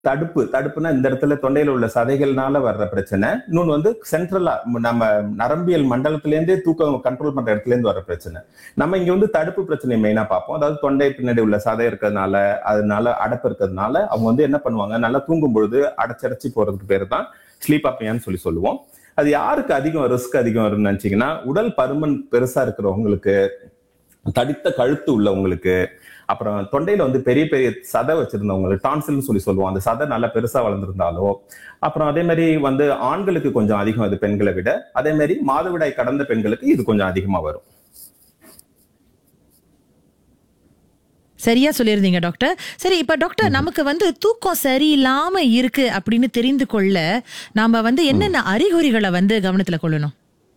தடுப்பு தடுப்புனா இந்த இடத்துல தொண்டையில உள்ள சதைகள்னால வர்ற பிரச்சனை இன்னொன்னு வந்து சென்ட்ரலா நம்ம நரம்பியல் மண்டலத்துல இருந்தே தூக்கம் கண்ட்ரோல் பண்ற இடத்துல இருந்து வர பிரச்சனை நம்ம இங்க வந்து தடுப்பு பிரச்சனை மெயினா பார்ப்போம் அதாவது தொண்டை பின்னாடி உள்ள சதை இருக்கிறதுனால அதனால அடப்பு இருக்கிறதுனால அவங்க வந்து என்ன பண்ணுவாங்க நல்லா தூங்கும் பொழுது அடைச்சடைச்சு போறதுக்கு பேர் தான் ஸ்லீப் அப்பியான்னு சொல்லி சொல்லுவோம் அது யாருக்கு அதிகம் ரிஸ்க் அதிகம் வரும்னு நினைச்சீங்கன்னா உடல் பருமன் பெருசா இருக்கிறவங்களுக்கு தடித்த கழுத்து உள்ளவங்களுக்கு அப்புறம் தொண்டையில வந்து பெரிய பெரிய சதை வச்சிருந்தவங்களுக்கு டான்சில்னு சொல்லி சொல்லுவோம் அந்த சதை நல்லா பெருசா வளர்ந்துருந்தாலோ அப்புறம் அதே மாதிரி வந்து ஆண்களுக்கு கொஞ்சம் அதிகம் அது பெண்களை விட அதே மாதிரி மாதவிடாய் கடந்த பெண்களுக்கு இது கொஞ்சம் அதிகமா வரும் சரியா சொல்லியிருந்தீங்க டாக்டர் சரி இப்ப டாக்டர் நமக்கு வந்து தூக்கம் சரியில்லாம இருக்கு அப்படின்னு தெரிந்து கொள்ள நாம வந்து என்னென்ன அறிகுறிகளை வந்து கவனத்துல கொள்ளணும்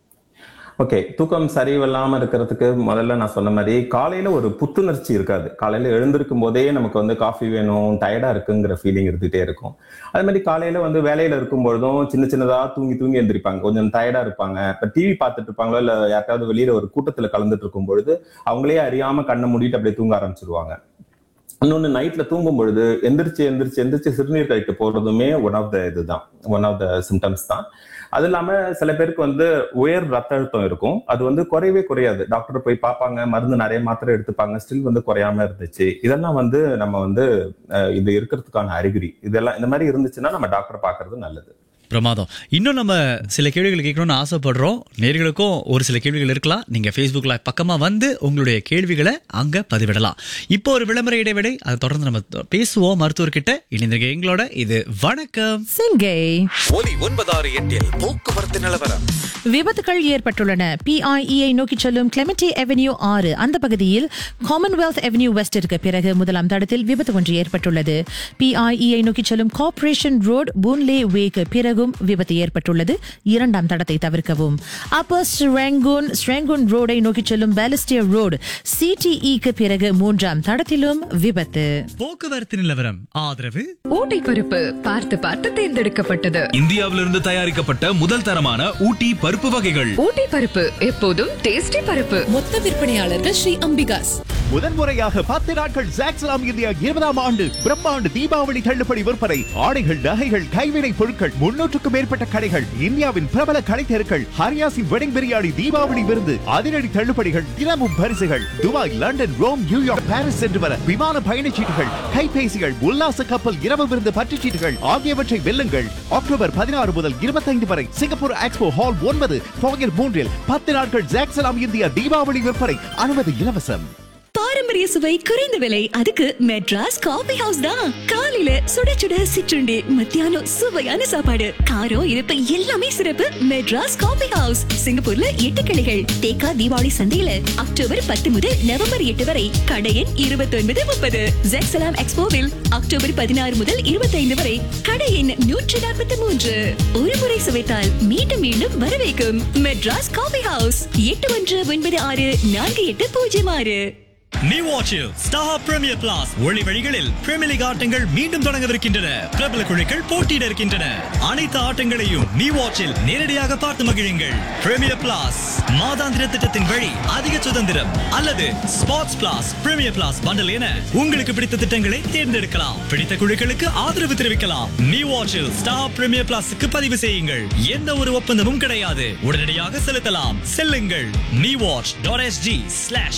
ஓகே தூக்கம் சரியில்லாம இருக்கிறதுக்கு முதல்ல நான் சொன்ன மாதிரி காலையில ஒரு புத்துணர்ச்சி இருக்காது காலையில எழுந்திருக்கும் போதே நமக்கு வந்து காஃபி வேணும் டயர்டா இருக்குங்கிற ஃபீலிங் இருந்துகிட்டே இருக்கும் அதே மாதிரி காலையில வந்து வேலையில இருக்கும் பொழுதும் சின்ன சின்னதா தூங்கி தூங்கி எந்திரிப்பாங்க கொஞ்சம் டயர்டா இருப்பாங்க இப்ப டிவி பார்த்துட்டு இருப்பாங்களோ இல்ல யாருக்காவது வெளியில ஒரு கூட்டத்துல கலந்துட்டு இருக்கும் பொழுது அவங்களே அறியாம கண்ணை மூடிட்டு அப்படியே தூங்க ஆரம்பிச்சிருவாங்க இன்னொன்னு நைட்ல தூங்கும் பொழுது எந்திரிச்சு எந்திரிச்சு எந்திரிச்சு சிறுநீர் கழிக்க போறதுமே ஒன் ஆஃப் த இதுதான் ஒன் ஆஃப் த சிம்டம்ஸ் தான் அது இல்லாம சில பேருக்கு வந்து உயர் ரத்த அழுத்தம் இருக்கும் அது வந்து குறையவே குறையாது டாக்டர் போய் பார்ப்பாங்க மருந்து நிறைய மாத்திரை எடுத்துப்பாங்க ஸ்டில் வந்து குறையாம இருந்துச்சு இதெல்லாம் வந்து நம்ம வந்து அஹ், இது இருக்கிறதுக்கான அறிகுறி இதெல்லாம் இந்த மாதிரி இருந்துச்சுன்னா நம்ம டாக்டர் பார்க்கிறது நல்லது பிரமாதம் இன்னும் நம்ம சில கேள்விகள் கேட்கணும்னு ஆசைப்படுறோம் நேர்களுக்கும் ஒரு சில கேள்விகள் இருக்கலாம் நீங்க Facebook லைவ் பக்கமா வந்து உங்களுடைய கேள்விகளை அங்க பதிவிடலாம் இப்போ ஒரு விளம்பர இடைவேளை அதை தொடர்ந்து நம்ம பேசுவோம் மருத்துவர்கிட்ட இணைந்திருக்க எங்களோட இது வணக்கம் சிங்கை ஒலி ஒன்பதாறு எட்டில் போக்குவரத்து நிலவரம் விபத்துகள் ஏற்பட்டுள்ளன பிஐஇஐ நோக்கி செல்லும் கிளெமெட்டி அவென்யூ ஆறு அந்த பகுதியில் காமன்வெல்த் அவென்யூ வெஸ்டிற்கு பிறகு முதலாம் தடத்தில் விபத்து ஒன்று ஏற்பட்டுள்ளது பிஐஇஐ நோக்கி செல்லும் கார்ப்பரேஷன் ரோட் பூன்லே வேக்கு பிறகும் விபத்து ஏற்பட்டுள்ளது இரண்டாம் தடத்தை தவிர்க்கவும் அப்பர் ஸ்ரெங்கூன் ஸ்ரெங்கூன் ரோடை நோக்கி செல்லும் பேலிஸ்டியர் ரோடு சிடிஇக்கு பிறகு மூன்றாம் தடத்திலும் விபத்து போக்குவரத்து நிலவரம் ஆதரவு ஊட்டி பருப்பு பார்த்து பார்த்து தேர்ந்தெடுக்கப்பட்டது இந்தியாவிலிருந்து தயாரிக்கப்பட்ட முதல் தரமான ஊட்டி பருப்பு வகைகள் ஊட்டி பருப்பு எப்போதும் டேஸ்டி பருப்பு மொத்த விற்பனையாளர்கள் ஸ்ரீ அம்பிகாஸ் முதன்முறையாக பத்து நாட்கள் ஜாக்ஸ்லாம் இந்தியா இருபதாம் ஆண்டு பிரம்மாண்டு தீபாவளி தள்ளுபடி விற்பனை ஆடைகள் நகைகள் கைவினை பொருட்கள் முன்னூற்றுக்கும் மேற்பட்ட கடைகள் இந்தியாவின் பிரபல கடை தெருக்கள் ஹரியாசின் வெடிங் பிரியாணி தீபாவளி விருந்து அதிரடி தள்ளுபடிகள் தினமும் பரிசுகள் Dubai London Rome New York Paris சென்று வர விமான பயணச்சீட்டுகள் கைபேசிகள் உல்லாச கப்பல் இரவு விருந்து பற்றுச்சீட்டுகள் ஆகியவற்றை வெல்லுங்கள் அக்டோபர் பதினாறு முதல் இருபத்தைந்து வரை சிங்கப்பூர் எக்ஸ்போ ஹால் ஒன்பது போகர் மூன்றில் பத்து நாட்கள் ஜாக்ஸ்லாம் இந்தியா தீபாவளி விற்பனை அனுமதி இலவசம் பாரம்பரிய சுவை குறைந்த விலை அதுக்கு மெட்ராஸ் காபி ஹவுஸ் தான் காலையில சுட சுட சிற்றுண்டி மத்தியானம் சுவையான சாப்பாடு காரம் இனிப்பு எல்லாமே சிறப்பு மெட்ராஸ் காபி ஹவுஸ் சிங்கப்பூர்ல எட்டு கிளைகள் தேக்கா தீபாவளி சந்தையில அக்டோபர் பத்து முதல் நவம்பர் எட்டு வரை கடையின் இருபத்தி ஒன்பது முப்பது ஜெக்சலாம் எக்ஸ்போவில் அக்டோபர் பதினாறு முதல் இருபத்தைந்து வரை கடையின் நூற்றி நாற்பத்தி மூன்று ஒரு முறை சுவைத்தால் மீண்டும் மீண்டும் வரவேற்கும் மெட்ராஸ் காபி ஹவுஸ் எட்டு ஒன்று ஒன்பது ஆறு நான்கு எட்டு பூஜ்ஜியம் ஆறு நீ வாட்சில் ஸ்டார் பிரீமியர் பிளாஸ் ஒளி வழிகளில் பிரீமியர் லீக் ஆட்டங்கள் மீண்டும் தொடங்கவிருக்கின்றன பிரபல குழுக்கள் போட்டியிட இருக்கின்றன அனைத்து ஆட்டங்களையும் நீ வாட்சில் நேரடியாக பார்த்து மகிழுங்கள் பிரீமியர் பிளாஸ் மாதாந்திர திட்டத்தின் வழி அதிக சுதந்திரம் அல்லது sports plus premier plus bundle என உங்களுக்கு பிடித்த திட்டங்களை தேர்ந்தெடுக்கலாம் பிடித்த குழுக்களுக்கு ஆதரவு தெரிவிக்கலாம் நீ வாட்சில் ஸ்டார் பிரீமியர் பிளாஸுக்கு பதிவு செய்யுங்கள் எந்த ஒரு ஒப்பந்தமும் கிடையாது உடனடியாக செலுத்தலாம் செல்லுங்கள் நீ வாட்ச் டாட் எஸ்ஜி ஸ்லாஷ்